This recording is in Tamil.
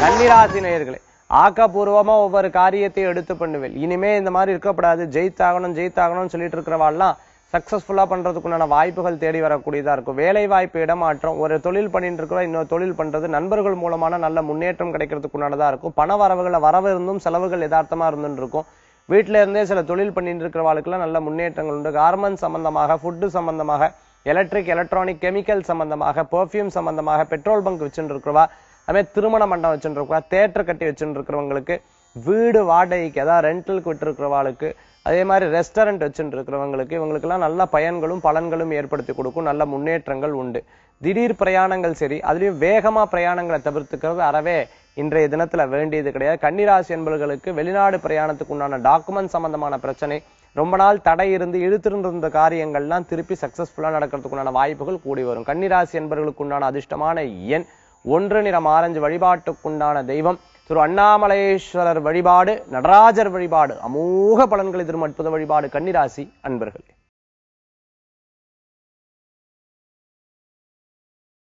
கன்னிராசி நேயர்களே ஆக்கப்பூர்வமா ஒவ்வொரு காரியத்தையும் எடுத்து பண்ணுவேன் இனிமே இந்த மாதிரி இருக்கக்கூடாது ஜெயித்தாகணும் ஜெயித்தாகணும்னு சொல்லிட்டு இருக்கிறவாள்லாம் சக்சஸ்ஃபுல்லா பண்றதுக்குண்டான வாய்ப்புகள் தேடி வரக்கூடியதா இருக்கும் வேலை வாய்ப்பு இடமாற்றம் ஒரு தொழில் பண்ணிட்டு இருக்கிறோம் இன்னொரு தொழில் பண்றது நண்பர்கள் மூலமான நல்ல முன்னேற்றம் கிடைக்கிறதுக்குண்டானதா இருக்கும் பண வரவுகளை வரவு இருந்தும் செலவுகள் யதார்த்தமா இருந்துட்டு இருக்கும் வீட்டில இருந்தே சில தொழில் பண்ணிட்டு இருக்கிறவாளுக்கெல்லாம் நல்ல முன்னேற்றங்கள் உண்டு கார்மெண்ட் சம்பந்தமாக ஃபுட்டு சம்பந்தமாக எலக்ட்ரிக் எலக்ட்ரானிக் கெமிக்கல் சம்பந்தமாக பெர்ஃப்யூம் சம்பந்தமாக பெட்ரோல் பங்க் வச்சுட்டு இருக்கிறவா அதுமாதிரி திருமண மண்டபம் வச்சுட்டு இருக்கவா தேட்டர் கட்டி வச்சுட்டு இருக்கிறவங்களுக்கு வீடு வாடகைக்கு அதாவது ரெண்டலுக்கு விட்டுருக்கிறவாளுக்கு அதே மாதிரி ரெஸ்டாரண்ட் வச்சுட்டு இருக்கிறவங்களுக்கு இவங்களுக்கெல்லாம் நல்ல பயன்களும் பலன்களும் ஏற்படுத்தி கொடுக்கும் நல்ல முன்னேற்றங்கள் உண்டு திடீர் பிரயாணங்கள் சரி அதுலயும் வேகமா பிரயாணங்களை தவிர்த்துக்கிறது அறவே இன்றைய தினத்துல வேண்டியது கிடையாது கன்னிராசி என்பவர்களுக்கு வெளிநாடு பிரயாணத்துக்கு உண்டான டாக்குமெண்ட் சம்பந்தமான பிரச்சனை ரொம்ப நாள் தடை இருந்து இழுத்திருந்த காரியங்கள்லாம் திருப்பி சக்சஸ்ஃபுல்லா நடக்கிறதுக்கு உண்டான வாய்ப்புகள் கூடி வரும் கன்னிராசி என்பவர்களுக்கு உண்டான அதிர்ஷ்டமான எண் ஒன்று நிறம் ஆரஞ்சு வழிபாட்டுக்குண்டான தெய்வம் திரு அண்ணாமலேஸ்வரர் வழிபாடு நடராஜர் வழிபாடு அமோக பலன்களை தரும் அற்புத வழிபாடு கன்னிராசி அன்பர்களே